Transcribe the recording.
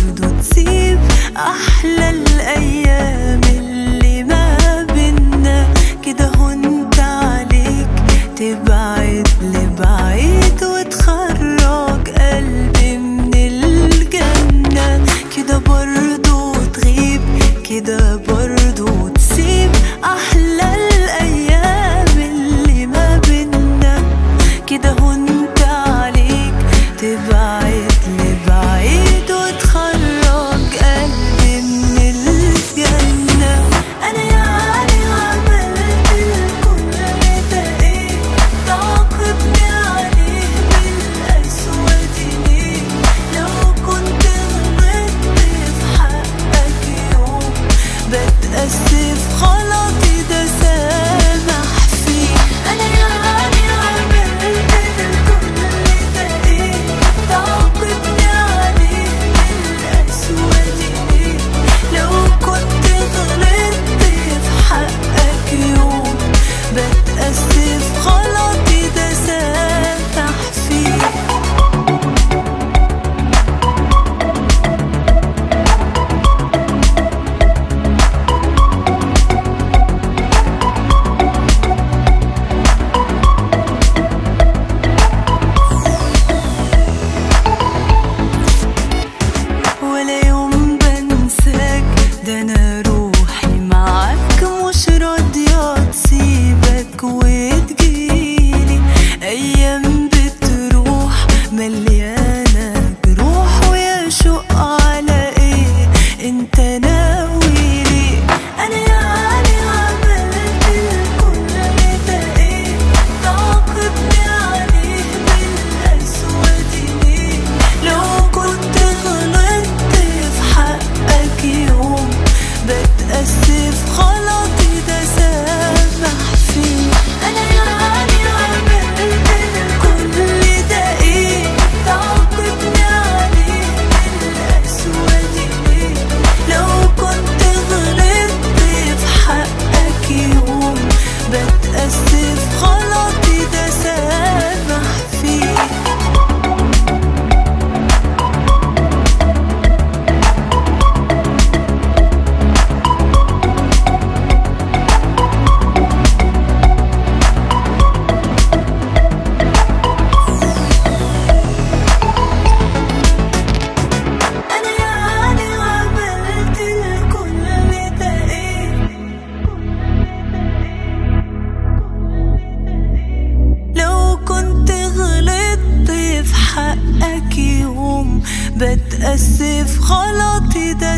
برضو تسيب أحلى الأيام اللي ما بينا كده هنت عليك تبعد لبعيد وتخرج قلبي من الجنة كده برضو تغيب كده برضو تسيب أحلى الأيام اللي ما بينا كده هنت عليك تبعد لبعيد وتخرج قلبي من الجنة أنا يعني عملت الكل ده إيه تعاقبني عليه بالأسود ليه لو كنت غلطت في حقك يوم بتأسف غلطي ده سامح فيه أنا يعني عملت الكل ده إيه تعاقبني عليه بالأسود ليه لو كنت غلطت في حقك يوم بتأسف غلطي ده سامح فيه ولا يوم بنساك ده انا روحي معاك مش راضية تسيبك وتجيلي ايام بتروح مليانة جروح ويا شوق على ايه انت ناويلي انا يعني عملت الكل ده ايه تعاقبني عليه بالاسود ليه لو كنت غلطت في حقك يوم بتأسف غلطي ده سامح فيه أنا يعني عملت الكل ده إيه تعاقبني عليه بالأسود ليه لو كنت غلطت في حقك يوم بتأسف غلطي ده سامح فيه أنا يعني عملت الكل ده إيه لو كنت غلطت في حقك يوم بتأسف غلطي ده